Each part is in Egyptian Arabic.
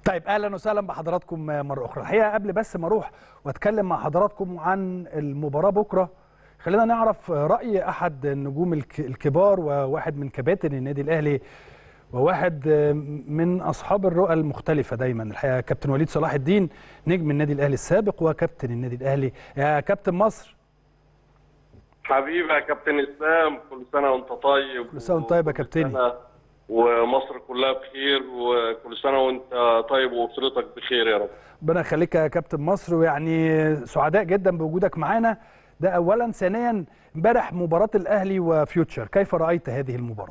طيب اهلا وسهلا بحضراتكم مره اخرى الحقيقه قبل بس ما اروح واتكلم مع حضراتكم عن المباراه بكره خلينا نعرف راي احد النجوم الك- الكبار وواحد من كباتن النادي الاهلي وواحد من اصحاب الرؤى المختلفه دايما الحقيقه كابتن وليد صلاح الدين نجم النادي الاهلي السابق وكابتن النادي الاهلي يا كابتن مصر حبيبي يا كابتن اسلام كل سنه وانت طيب كل سنة وأنت طيب يا وكل كابتني. سنة ومصر كلها بخير وكل سنه وانت طيب واسرتك بخير يا رب ربنا يخليك يا كابتن مصر ويعني سعداء جدا بوجودك معانا ده اولا ثانيا امبارح مباراه الاهلي وفيوتشر كيف رايت هذه المباراه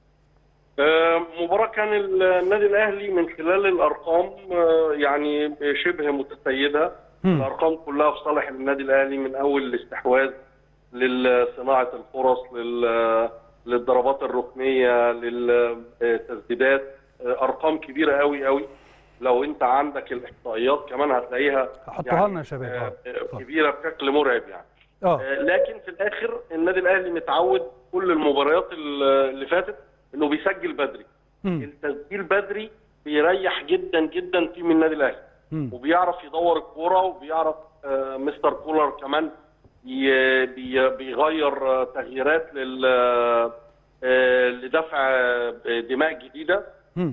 آه، مباراة كان النادي الأهلي من خلال الأرقام آه، يعني شبه متسيدة مم. الأرقام كلها في صالح النادي الأهلي من أول الاستحواذ لصناعة الفرص لل- للضربات الركنية للتسديدات آه، أرقام كبيرة قوي قوي لو أنت عندك الإحصائيات كمان هتلاقيها حطوها لنا يا شباب. آه، آه. آه، كبيرة بشكل مرعب يعني اه آه، لكن في الاخر النادي الاهلي متعود كل المباريات ال- اللي فاتت انه بيسجل بدري مم. التسجيل بدري بيريح جدا جدا تيم النادي الاهلي مم. وبيعرف يدور الكوره وبيعرف آه، مستر كولر كمان ي- بي- بيغير آه، تغييرات لل آه، لدفع آه، دماء جديده مم.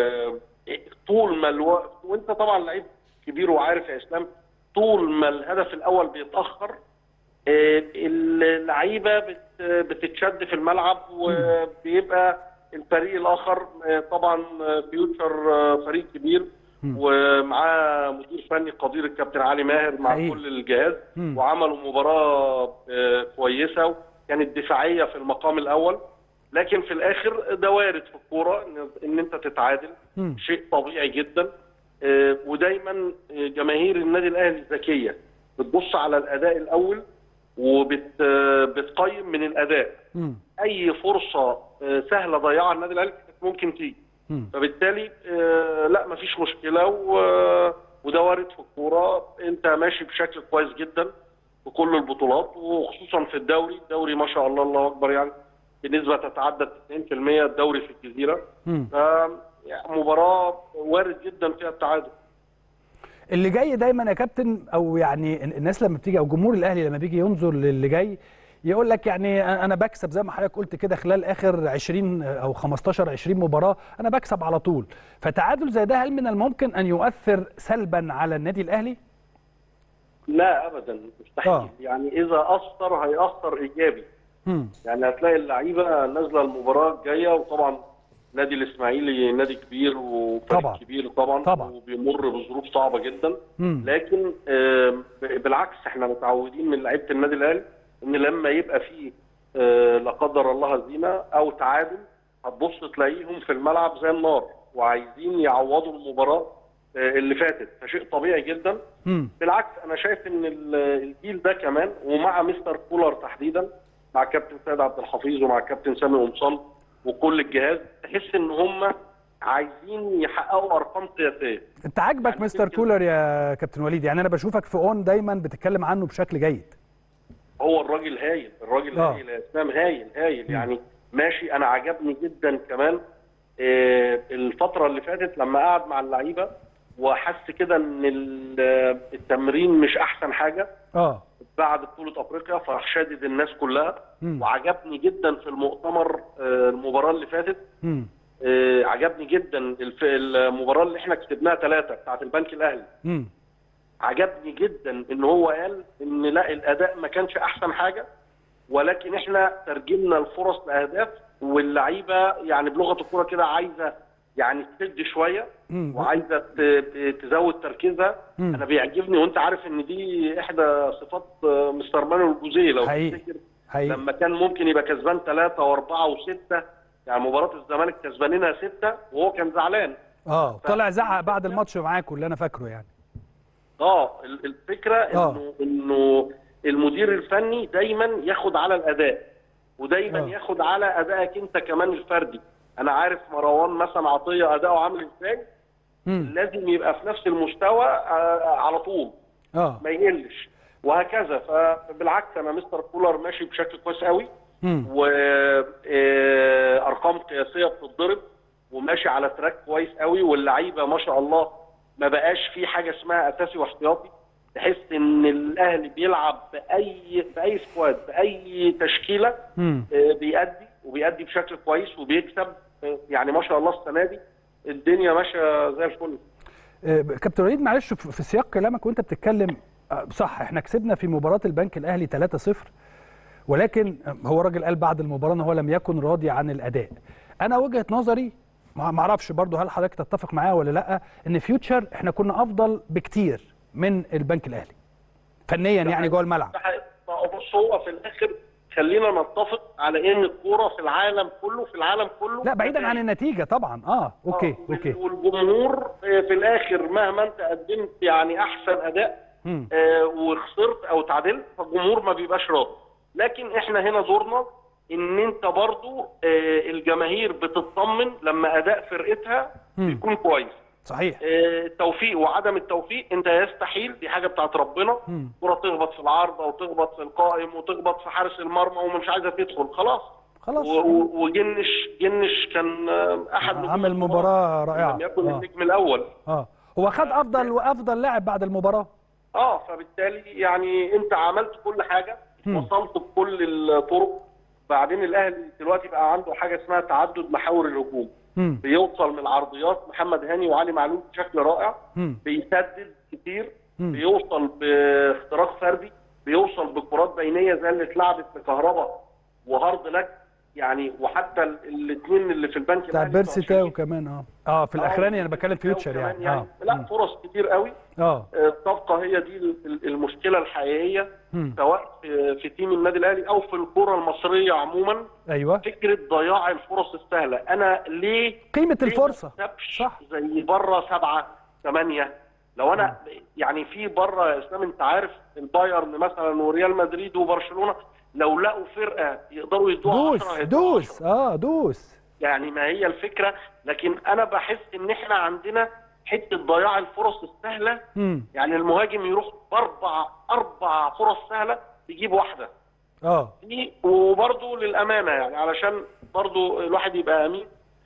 وطول ما الوقت وانت طبعا لعيب كبير وعارف يا اسلام طول ما الهدف الاول بيتاخر آه، اللعيبه بت- بتتشد في الملعب وبيبقى الفريق الاخر آه، طبعا آه، فيوتشر آه، فريق كبير مم. ومعاه مدير فني قدير الكابتن علي ماهر مع حقيقي. كل الجهاز مم. وعملوا مباراه آه، كويسه كانت دفاعيه في المقام الاول لكن في الاخر ده وارد في الكوره إن- ان انت تتعادل مم. شيء طبيعي جدا آه، ودايما آه، جماهير النادي الاهلي ذكيه بتبص على الاداء الاول وبتقيم من الاداء مم. اي فرصه آه، سهله ضيعها النادي الاهلي كانت ممكن تيجي مم. فبالتالي آه، لا مفيش مشكله و- وده وارد في الكوره انت ماشي بشكل كويس جدا في كل البطولات وخصوصا في الدوري الدوري ما شاء الله الله اكبر يعني بنسبه تتعدى 90% الدوري في الجزيره مم. ف يعني مباراه وارد جدا فيها التعادل اللي جاي دايما يا كابتن او يعني الناس لما بتيجي او جمهور الاهلي لما بيجي ينظر للي جاي يقول لك يعني انا بكسب زي ما حضرتك قلت كده خلال اخر 20 او 15 20 مباراه انا بكسب على طول فتعادل زي ده هل من الممكن ان يؤثر سلبا على النادي الاهلي؟ لا ابدا مستحيل آه. يعني اذا اثر هياثر ايجابي مم. يعني هتلاقي اللعيبه نازله المباراه الجايه وطبعا نادي الاسماعيلي نادي كبير وفريق طبعا. كبير طبعا طبعا. وبيمر بظروف صعبه جدا مم. لكن آم، ب- بالعكس احنا متعودين من لعيبه النادي الاهلي ان لما يبقى فيه آه، لا قدر الله هزيمه او تعادل هتبص تلاقيهم في الملعب زي النار وعايزين يعوضوا المباراه آه، اللي فاتت فشيء طبيعي جدا مم. بالعكس انا شايف ان ال- الجيل ده كمان ومع مستر كولر تحديدا مع كابتن سيد عبد الحفيظ ومع كابتن سامي قمصان وكل الجهاز تحس ان هم عايزين يحققوا ارقام قياسيه انت عاجبك يعني مستر يمكن- كولر يا كابتن وليد يعني انا بشوفك في اون دايما بتتكلم عنه بشكل جيد هو الراجل هايل الراجل آه. هايل يا اسلام هايل هايل يعني ماشي انا عجبني جدا كمان آه، الفتره اللي فاتت لما قعد مع اللعيبه وحس كده ان ال- التمرين مش احسن حاجه اه بعد بطوله افريقيا فراح شادد الناس كلها مم. وعجبني جدا في المؤتمر آه، المباراه اللي فاتت مم. آه، عجبني جدا الف- المباراه اللي احنا كسبناها ثلاثه بتاعت البنك الاهلي مم. عجبني جدا ان هو قال ان لا الاداء ما كانش احسن حاجه ولكن احنا ترجمنا الفرص لاهداف واللعيبه يعني بلغه الكوره كده عايزه يعني تسد شويه مم. وعايزه ت- ت- تزود تركيزها مم. انا بيعجبني وانت عارف ان دي احدى صفات آه، مستر مانويل الجوزيه لو حقيقي. تفتكر حقيقي لما كان ممكن يبقى كسبان ثلاثه واربعه وسته يعني مباراه الزمالك كسبانينها سته وهو كان زعلان اه طلع زعق بعد الماتش معاكم اللي انا فاكره يعني اه ال- الفكره آه. انه انه المدير الفني دايما ياخد على الاداء ودايما آه. ياخد على ادائك انت كمان الفردي انا عارف مروان مثلا عطيه اداؤه عامل ازاي مم. لازم يبقى في نفس المستوى آه، على طول اه ما يقلش وهكذا فبالعكس انا مستر كولر ماشي بشكل كويس قوي مم. وارقام قياسيه بتتضرب وماشي على تراك كويس قوي واللعيبه ما شاء الله ما بقاش في حاجه اسمها اساسي واحتياطي تحس ان الاهلي بيلعب باي باي سكواد باي تشكيله مم. آه، بيأدي وبيأدي بشكل كويس وبيكسب آه، يعني ما شاء الله السنه دي الدنيا ماشيه زي الفل آه، كابتن وليد معلش في في سياق كلامك وانت بتتكلم آه، صح احنا كسبنا في مباراه البنك الاهلي 3-0 ولكن آه، هو راجل قال بعد المباراه ان هو لم يكن راضي عن الاداء انا وجهه نظري ما ما اعرفش برضو هل حضرتك تتفق معايا ولا لا ان فيوتشر احنا كنا افضل بكتير من البنك الاهلي فنيا يعني جوه الملعب ده حقيقي. ما هو بص هو في الاخر خلينا نتفق على ان الكوره في العالم كله في العالم كله لا بعيدا عن النتيجه طبعا اه اوكي آه، اوكي والجمهور آه، في الاخر مهما انت قدمت يعني احسن اداء مم. آه، وخسرت او تعادلت فالجمهور ما بيبقاش راضي لكن احنا هنا دورنا ان انت برضو آه، الجماهير بتطمن لما اداء فرقتها مم. بيكون كويس صحيح آه، التوفيق وعدم التوفيق انت يستحيل دي حاجه بتاعت ربنا مم. كره تخبط في العارضه وتخبط في القائم وتخبط في حارس المرمى ومش عايزه تدخل خلاص خلاص و- و- وجنش جنش كان آه، احد نجوم عمل مباراه رائعه لم يكن آه. النجم الاول اه هو خد افضل وافضل لاعب بعد المباراه اه فبالتالي يعني انت عملت كل حاجه مم. وصلت بكل الطرق بعدين الاهلي دلوقتي بقى عنده حاجه اسمها تعدد محاور الهجوم مم. بيوصل من العرضيات محمد هاني وعلي معلول بشكل رائع مم. بيسدد كتير مم. بيوصل باختراق فردي بيوصل بكرات بينيه زي اللي اتلعبت في كهرباء وهارد لك يعني وحتى الاثنين اللي في البنك بتاع الأهلي بيرسي بتوع تاو كمان اه اه في الاخراني انا بتكلم فيوتشر كمان يعني اه لا مم. فرص كتير قوي اه آه، تبقى هي دي ال- ال- المشكله الحقيقيه مم. سواء في في تيم النادي الاهلي او في الكره المصريه عموما ايوه فكره ضياع الفرص السهله انا ليه قيمه ليه الفرصه ما أكسبش صح. زي بره سبعه ثمانيه لو انا يعني في بره يا اسلام انت عارف البايرن مثلا وريال مدريد وبرشلونه لو لقوا فرقه يقدروا يدوها 10 دوس هيدوها دوس 10. اه دوس يعني ما هي الفكره لكن انا بحس ان احنا عندنا حته ضياع الفرص السهله امم يعني المهاجم يروح باربع اربع فرص سهله يجيب واحده اه دي وبرضه للامانه يعني علشان برضه الواحد يبقى امين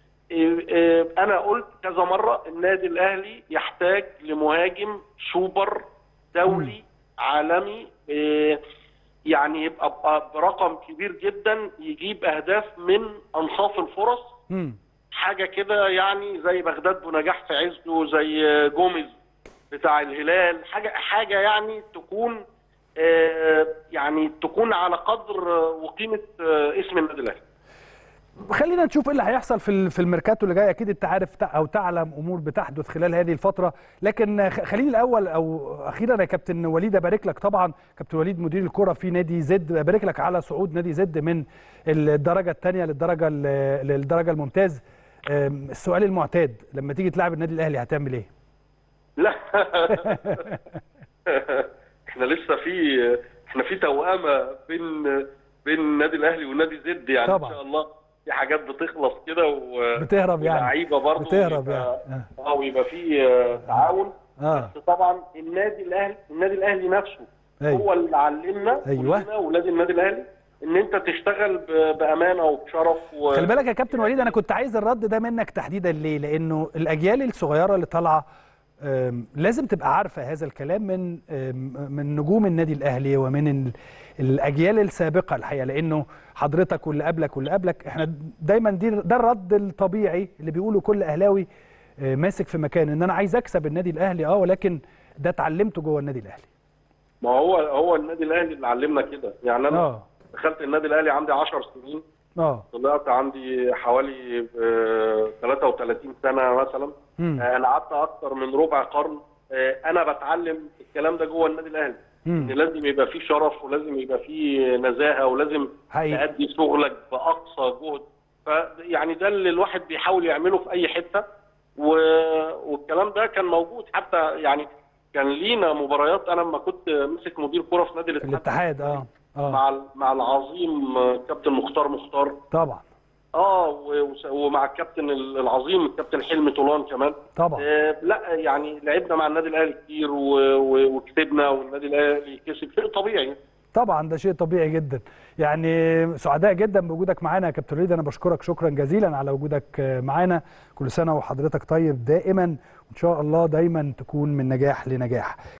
إيه إيه انا قلت كذا مره النادي الاهلي يحتاج لمهاجم سوبر دولي عالمي إيه يعني يبقى ب- برقم كبير جدا يجيب اهداف من انصاف الفرص امم حاجه كده يعني زي بغداد بنجاح في عزه زي جوميز بتاع الهلال حاجه حاجه يعني تكون آه، يعني تكون على قدر آه، وقيمه آه، اسم النادي الاهلي خلينا نشوف ايه اللي هيحصل في ال- في الميركاتو اللي جاي اكيد انت عارف تع- او تعلم امور بتحدث خلال هذه الفتره لكن خ- خليني الاول او اخيرا يا كابتن وليد ابارك لك طبعا كابتن وليد مدير الكره في نادي زد ابارك لك على صعود نادي زد من الدرجه الثانيه للدرجه ال- للدرجه الممتاز أم، السؤال المعتاد لما تيجي تلعب النادي الاهلي هتعمل ايه لا احنا لسه في احنا في توأمه بين بين النادي الاهلي والنادي زد يعني طبعا. ان شاء الله في حاجات بتخلص كده و بتهرب يعني. لعيبه برضه بتهرب ويبقى- يعني. اه ويبقى في آه، تعاون اه بس طبعا النادي الاهلي النادي الاهلي نفسه أيوة. هو اللي علمنا أيوة. كلنا ولاد النادي الاهلي ان انت تشتغل ب- بامانه وبشرف و... خلي بالك يا كابتن وليد انا كنت عايز الرد ده منك تحديدا ليه لانه الاجيال الصغيره اللي طالعه أم، لازم تبقى عارفه هذا الكلام من أم، من نجوم النادي الاهلي ومن ال- الاجيال السابقه الحقيقه لانه حضرتك واللي قبلك واللي قبلك احنا دايما دي ده الرد الطبيعي اللي بيقوله كل اهلاوي أه، ماسك في مكان ان انا عايز اكسب النادي الاهلي اه ولكن ده اتعلمته جوه النادي الاهلي ما هو هو النادي الاهلي اللي علمنا كده يعني انا اه دخلت النادي الاهلي عندي 10 سنين اه طلعت عندي حوالي آه، 33 سنه مثلا مم. آه، انا قعدت اكتر من ربع قرن آه، انا بتعلم الكلام ده جوه النادي الاهلي ان مم. لازم يبقى فيه شرف ولازم يبقى فيه نزاهه ولازم حقيقي. تأدي شغلك باقصى جهد فيعني ده اللي الواحد بيحاول يعمله في اي حته و... والكلام ده كان موجود حتى يعني كان لينا مباريات انا لما كنت ماسك مدير كوره في نادي في الاتحاد اه اه مع ال- مع العظيم آه، كابتن مختار مختار طبعا اه و- وس- ومع الكابتن ال- العظيم الكابتن حلمي طولان كمان طبعا آه لا يعني لعبنا مع النادي الاهلي كتير و- و- وكسبنا والنادي الاهلي كسب شيء طبيعي طبعا ده شيء طبيعي جدا يعني سعداء جدا بوجودك معانا يا كابتن وليد انا بشكرك شكرا جزيلا على وجودك معانا كل سنه وحضرتك طيب دائما وان شاء الله دايما تكون من نجاح لنجاح